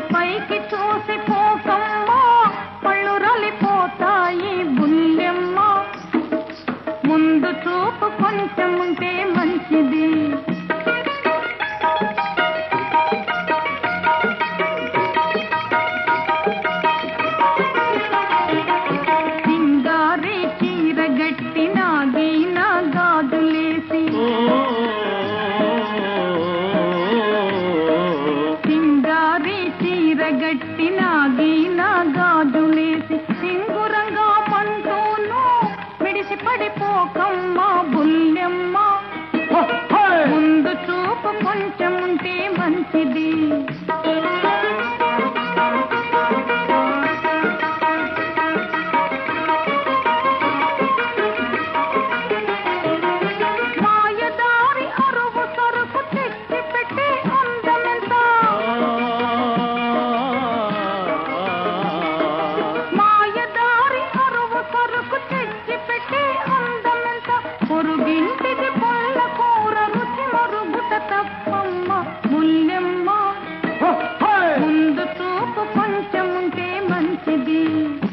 పైకి చూసి పోకమ్మా పళ్ళు రాలిపోతాయి బుల్లెమ్మ ముందు చూపు కొంచెం ఉంటే మంచిది సింగారి చీర గట్టి నాగీన గాజులేసి సింగారి చీర గట్టి నాగీన గాజులేసి సింగురంగా మంటూను మిడిసి పడిపోకమ్మ బుల్లెమ్మ ముందు చూపు కొంచెం ఉంటే మంచిది మాయదారి అరువు సరుకు తెచ్చి పెట్టి అందమెంత మాయదారి అరువు సరుకు తెచ్చి పెట్టి అందమెంత పొరుగింటికి పొల్ల కూర రుచి మరుగుట తప్పమ్మ ముల్లెమ్మ ముందు చూపు కొంచెం ఉంటే మంచిది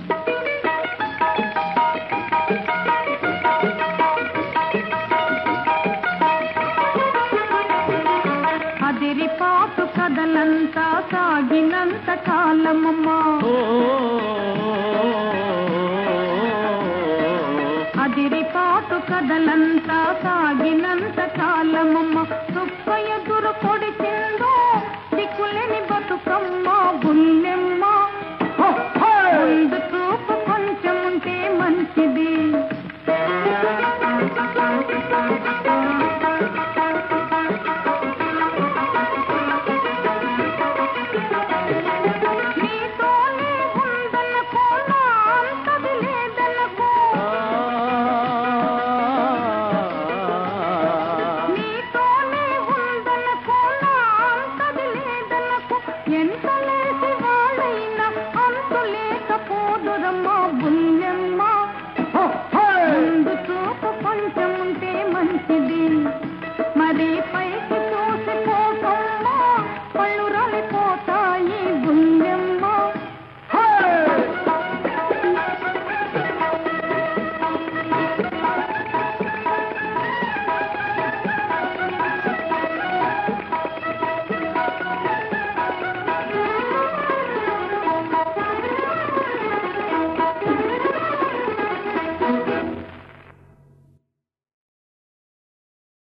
అదిరిపాటు కథలంతా సాగినంత కాలమమ్మా అదిరిపాటు కథలంతా సాగినంత కాలమమ్మ దుఃఖ ఎదురు పొడిచిందో దిక్కులేని బతుకమ్మ బుల్లెమ్మ ముందు చూపు కొంచెం ఉంటే మంచిది నీతోనే ఉందనుకో నా అంతది లేదనుకో నీతోనే ఉందనుకో నా అంతది లేదనుకో ఎంత